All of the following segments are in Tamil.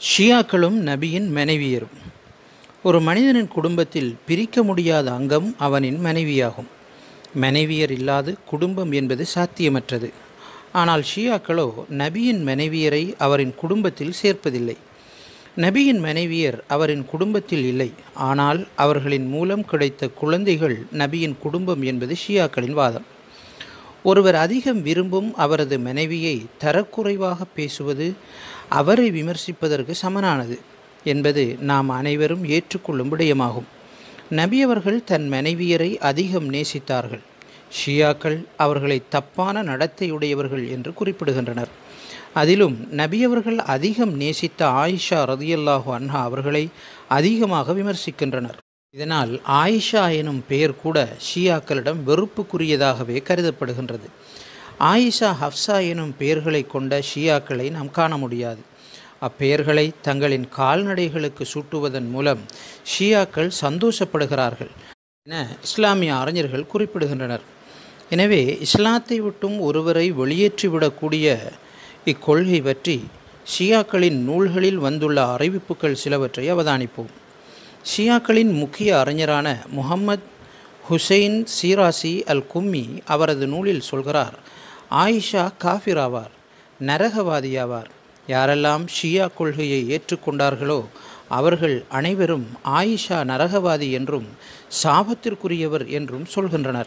ஷியாக்களும் நபியின் மனைவியரும் ஒரு மனிதனின் குடும்பத்தில் பிரிக்க முடியாத அங்கம் அவனின் மனைவியாகும் மனைவியர் இல்லாது குடும்பம் என்பது சாத்தியமற்றது ஆனால் ஷியாக்களோ நபியின் மனைவியரை அவரின் குடும்பத்தில் சேர்ப்பதில்லை நபியின் மனைவியர் அவரின் குடும்பத்தில் இல்லை ஆனால் அவர்களின் மூலம் கிடைத்த குழந்தைகள் நபியின் குடும்பம் என்பது ஷியாக்களின் வாதம் ஒருவர் அதிகம் விரும்பும் அவரது மனைவியை தரக்குறைவாக பேசுவது அவரை விமர்சிப்பதற்கு சமனானது என்பது நாம் அனைவரும் ஏற்றுக்கொள்ளும் விடயமாகும் நபி அவர்கள் தன் மனைவியரை அதிகம் நேசித்தார்கள் ஷியாக்கள் அவர்களை தப்பான நடத்தையுடையவர்கள் என்று குறிப்பிடுகின்றனர் அதிலும் நபியவர்கள் அதிகம் நேசித்த ஆயிஷா ரதியல்லாஹு அன்ஹா அவர்களை அதிகமாக விமர்சிக்கின்றனர் இதனால் ஆயிஷா எனும் பெயர் கூட ஷியாக்களிடம் வெறுப்புக்குரியதாகவே கருதப்படுகின்றது ஆயிஷா ஹப்சா எனும் பெயர்களை கொண்ட ஷியாக்களை நாம் காண முடியாது அப்பெயர்களை தங்களின் கால்நடைகளுக்கு சூட்டுவதன் மூலம் ஷியாக்கள் சந்தோஷப்படுகிறார்கள் என இஸ்லாமிய அறிஞர்கள் குறிப்பிடுகின்றனர் எனவே இஸ்லாத்தை விட்டும் ஒருவரை வெளியேற்றிவிடக்கூடிய இக்கொள்கை பற்றி ஷியாக்களின் நூல்களில் வந்துள்ள அறிவிப்புகள் சிலவற்றை அவதானிப்போம் ஷியாக்களின் முக்கிய அறிஞரான முகம்மது ஹுசைன் சீராசி அல் கும்மி அவரது நூலில் சொல்கிறார் ஆயிஷா காஃபிராவார் நரகவாதியாவார் யாரெல்லாம் ஷியா கொள்கையை ஏற்றுக்கொண்டார்களோ அவர்கள் அனைவரும் ஆயிஷா நரகவாதி என்றும் சாபத்திற்குரியவர் என்றும் சொல்கின்றனர்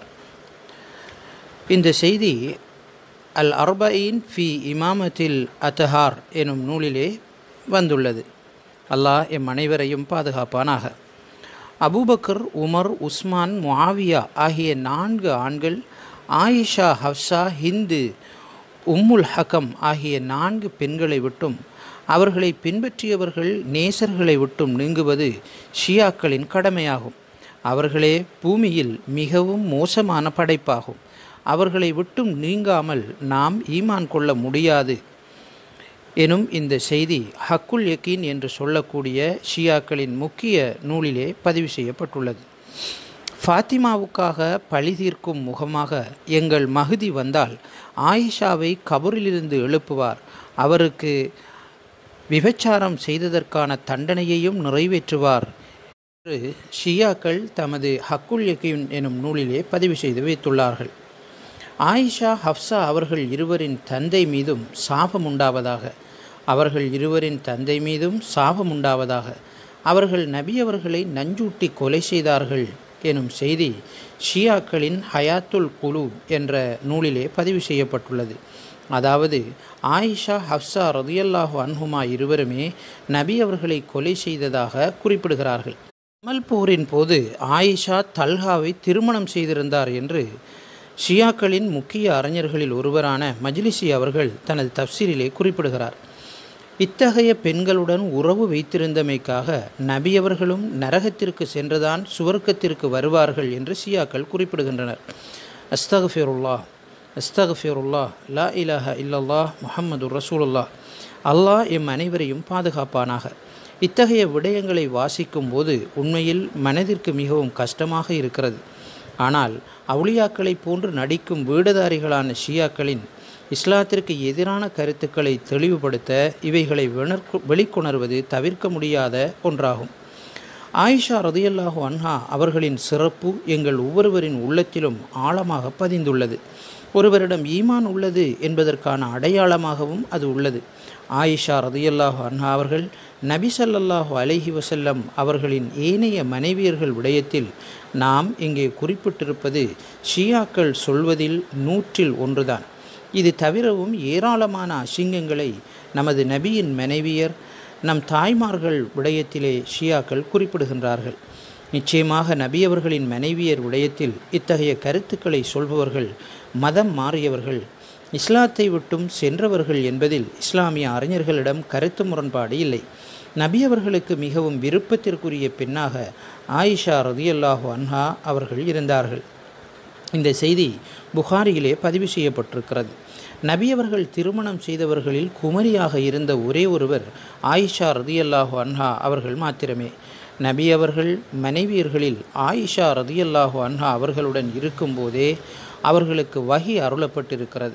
இந்த செய்தி அல் அர்பயின் ஃபி இமாமத்தில் அத்தஹார் எனும் நூலிலே வந்துள்ளது அல்லாஹ் எம் அனைவரையும் பாதுகாப்பானாக அபூபக்கர் உமர் உஸ்மான் முஆவியா ஆகிய நான்கு ஆண்கள் ஆயிஷா ஹப்சா ஹிந்து உம்முல் ஹக்கம் ஆகிய நான்கு பெண்களை விட்டும் அவர்களை பின்பற்றியவர்கள் நேசர்களை விட்டும் நீங்குவது ஷியாக்களின் கடமையாகும் அவர்களே பூமியில் மிகவும் மோசமான படைப்பாகும் அவர்களை விட்டும் நீங்காமல் நாம் ஈமான் கொள்ள முடியாது எனும் இந்த செய்தி ஹக்குல் யக்கீன் என்று சொல்லக்கூடிய ஷியாக்களின் முக்கிய நூலிலே பதிவு செய்யப்பட்டுள்ளது ஃபாத்திமாவுக்காக பழி தீர்க்கும் முகமாக எங்கள் மகுதி வந்தால் ஆயிஷாவை கபரிலிருந்து எழுப்புவார் அவருக்கு விபச்சாரம் செய்ததற்கான தண்டனையையும் நிறைவேற்றுவார் என்று ஷியாக்கள் தமது ஹக்குல் யக்கீன் எனும் நூலிலே பதிவு செய்து வைத்துள்ளார்கள் ஆயிஷா ஹப்சா அவர்கள் இருவரின் தந்தை மீதும் சாபம் உண்டாவதாக அவர்கள் இருவரின் தந்தை மீதும் சாபம் உண்டாவதாக அவர்கள் நபி அவர்களை நஞ்சூட்டி கொலை செய்தார்கள் எனும் செய்தி ஷியாக்களின் ஹயாத்துல் குலு என்ற நூலிலே பதிவு செய்யப்பட்டுள்ளது அதாவது ஆயிஷா ஹப்சா ரதியல்லாஹு அன்ஹுமா இருவருமே நபி அவர்களை கொலை செய்ததாக குறிப்பிடுகிறார்கள் அமல் போரின் போது ஆயிஷா தல்ஹாவை திருமணம் செய்திருந்தார் என்று ஷியாக்களின் முக்கிய அறிஞர்களில் ஒருவரான மஜ்லிசி அவர்கள் தனது தப்சீரிலே குறிப்பிடுகிறார் இத்தகைய பெண்களுடன் உறவு வைத்திருந்தமைக்காக நபி அவர்களும் நரகத்திற்கு சென்றுதான் சுவர்க்கத்திற்கு வருவார்கள் என்று ஷியாக்கள் குறிப்பிடுகின்றனர் அஸ்தகஃபிருல்லா அஸ்தகஃபிருல்லா லா இலாஹ இல்லல்லா முஹம்மது ரசூலுல்லா அல்லாஹ் எம் அனைவரையும் பாதுகாப்பானாக இத்தகைய விடயங்களை வாசிக்கும் போது உண்மையில் மனதிற்கு மிகவும் கஷ்டமாக இருக்கிறது ஆனால் அவுளியாக்களைப் போன்று நடிக்கும் வீடுதாரிகளான ஷியாக்களின் இஸ்லாத்திற்கு எதிரான கருத்துக்களை தெளிவுபடுத்த இவைகளை விணர்க்கு வெளிக்கொணர்வது தவிர்க்க முடியாத ஒன்றாகும் ஆயிஷா ரதியல்லாஹு அன்ஹா அவர்களின் சிறப்பு எங்கள் ஒவ்வொருவரின் உள்ளத்திலும் ஆழமாக பதிந்துள்ளது ஒருவரிடம் ஈமான் உள்ளது என்பதற்கான அடையாளமாகவும் அது உள்ளது ஆயிஷா ரதியல்லாஹு அன்ஹா அவர்கள் நபி சல்லல்லாஹு அலைஹி வசல்லம் அவர்களின் ஏனைய மனைவியர்கள் விடயத்தில் நாம் இங்கே குறிப்பிட்டிருப்பது ஷியாக்கள் சொல்வதில் நூற்றில் ஒன்றுதான் இது தவிரவும் ஏராளமான அசிங்கங்களை நமது நபியின் மனைவியர் நம் தாய்மார்கள் விடயத்திலே ஷியாக்கள் குறிப்பிடுகின்றார்கள் நிச்சயமாக நபியவர்களின் மனைவியர் விடயத்தில் இத்தகைய கருத்துக்களை சொல்பவர்கள் மதம் மாறியவர்கள் இஸ்லாத்தை விட்டும் சென்றவர்கள் என்பதில் இஸ்லாமிய அறிஞர்களிடம் கருத்து முரண்பாடு இல்லை நபி அவர்களுக்கு மிகவும் விருப்பத்திற்குரிய பெண்ணாக ஆயிஷா ரதியல்லாஹு அன்ஹா அவர்கள் இருந்தார்கள் இந்த செய்தி புகாரியிலே பதிவு செய்யப்பட்டிருக்கிறது நபி அவர்கள் திருமணம் செய்தவர்களில் குமரியாக இருந்த ஒரே ஒருவர் ஆயிஷா ரதியல்லாஹு அன்ஹா அவர்கள் மாத்திரமே நபி அவர்கள் மனைவியர்களில் ஆயிஷா ரதியல்லாஹு அன்ஹா அவர்களுடன் இருக்கும்போதே அவர்களுக்கு வகி அருளப்பட்டிருக்கிறது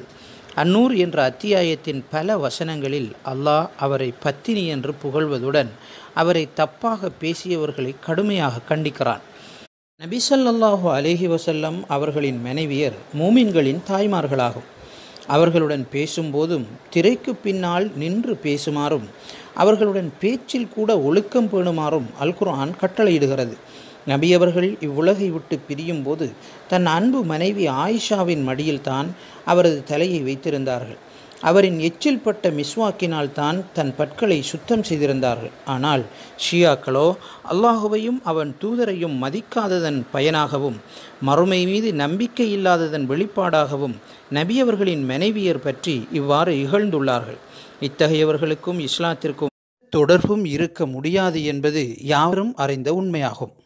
அன்னூர் என்ற அத்தியாயத்தின் பல வசனங்களில் அல்லாஹ் அவரை பத்தினி என்று புகழ்வதுடன் அவரை தப்பாக பேசியவர்களை கடுமையாக கண்டிக்கிறான் நபிசல்லாஹு அலேஹி வசல்லம் அவர்களின் மனைவியர் மூமின்களின் தாய்மார்களாகும் அவர்களுடன் பேசும்போதும் திரைக்கு பின்னால் நின்று பேசுமாறும் அவர்களுடன் பேச்சில் கூட ஒழுக்கம் பேணுமாறும் அல் குர்ஆன் கட்டளையிடுகிறது நபி அவர்கள் இவ்வுலகை விட்டு பிரியும் போது தன் அன்பு மனைவி ஆயிஷாவின் மடியில்தான் அவரது தலையை வைத்திருந்தார்கள் அவரின் எச்சில் பட்ட மிஸ்வாக்கினால் தான் தன் பற்களை சுத்தம் செய்திருந்தார்கள் ஆனால் ஷியாக்களோ அல்லாஹுவையும் அவன் தூதரையும் மதிக்காததன் பயனாகவும் மறுமை மீது நம்பிக்கை இல்லாததன் வெளிப்பாடாகவும் நபியவர்களின் மனைவியர் பற்றி இவ்வாறு இகழ்ந்துள்ளார்கள் இத்தகையவர்களுக்கும் இஸ்லாத்திற்கும் தொடர்பும் இருக்க முடியாது என்பது யாரும் அறிந்த உண்மையாகும்